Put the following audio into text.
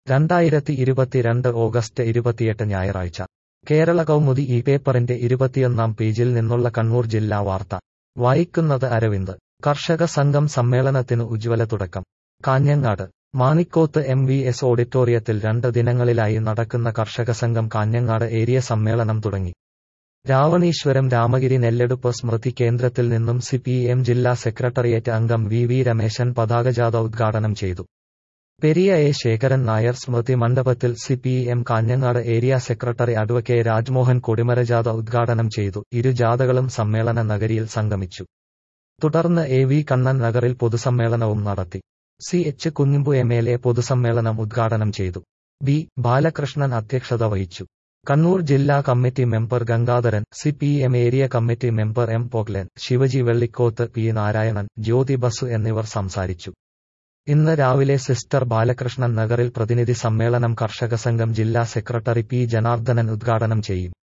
രണ്ടായിരത്തി ഇരുപത്തിരണ്ട് ഓഗസ്റ്റ് ഇരുപത്തിയെട്ട് ഞായറാഴ്ച കേരള കൗമുദി ഈ പേപ്പറിന്റെ ഇരുപത്തിയൊന്നാം പേജിൽ നിന്നുള്ള കണ്ണൂർ ജില്ലാ വാർത്ത വായിക്കുന്നത് അരവിന്ദ് കർഷക സംഘം സമ്മേളനത്തിന് ഉജ്ജ്വല തുടക്കം Kanhangad Manikkoth M V S ഓഡിറ്റോറിയത്തിൽ രണ്ട് ദിനങ്ങളിലായി നടക്കുന്ന കർഷക സംഘം കാഞ്ഞങ്ങാട് ഏരിയ സമ്മേളനം തുടങ്ങി രാവണീശ്വരം രാമഗിരി നെല്ലെടുപ്പ് സ്മൃതി കേന്ദ്രത്തിൽ നിന്നും സി പി എം ജില്ലാ സെക്രട്ടേറിയറ്റ് അംഗം വി വി രമേശൻ പതാകജാഥ ഉദ്ഘാടനം ചെയ്തു പെരിയ എ ശേഖരൻ നായർ സ്മൃതി മണ്ഡപത്തിൽ C P M Kanhangad area secretary advocate Rajmohan കൊടിമരജാഥ ഉദ്ഘാടനം ചെയ്തു ഇരു ജാഥകളും സമ്മേളന നഗരിയിൽ സംഗമിച്ചു തുടർന്ന് എ വി കണ്ണൻ നഗറിൽ പൊതുസമ്മേളനവും നടത്തി C H Kunhambu M L A പൊതുസമ്മേളനം ഉദ്ഘാടനം ചെയ്തു ബി ബാലകൃഷ്ണൻ അധ്യക്ഷത വഹിച്ചു കണ്ണൂർ ജില്ലാ committee member Gangadharan C P M area committee member M Poglan Shivaji Vellikkoth P Narayanan Jyothi Basu എന്നിവർ സംസാരിച്ചു ഇന്ന് രാവിലെ സിസ്റ്റർ ബാലകൃഷ്ണൻ നഗറിൽ പ്രതിനിധി സമ്മേളനം കർഷക സംഘം ജില്ലാ സെക്രട്ടറി പി ജനാർദ്ദനൻ ഉദ്ഘാടനം ചെയ്യും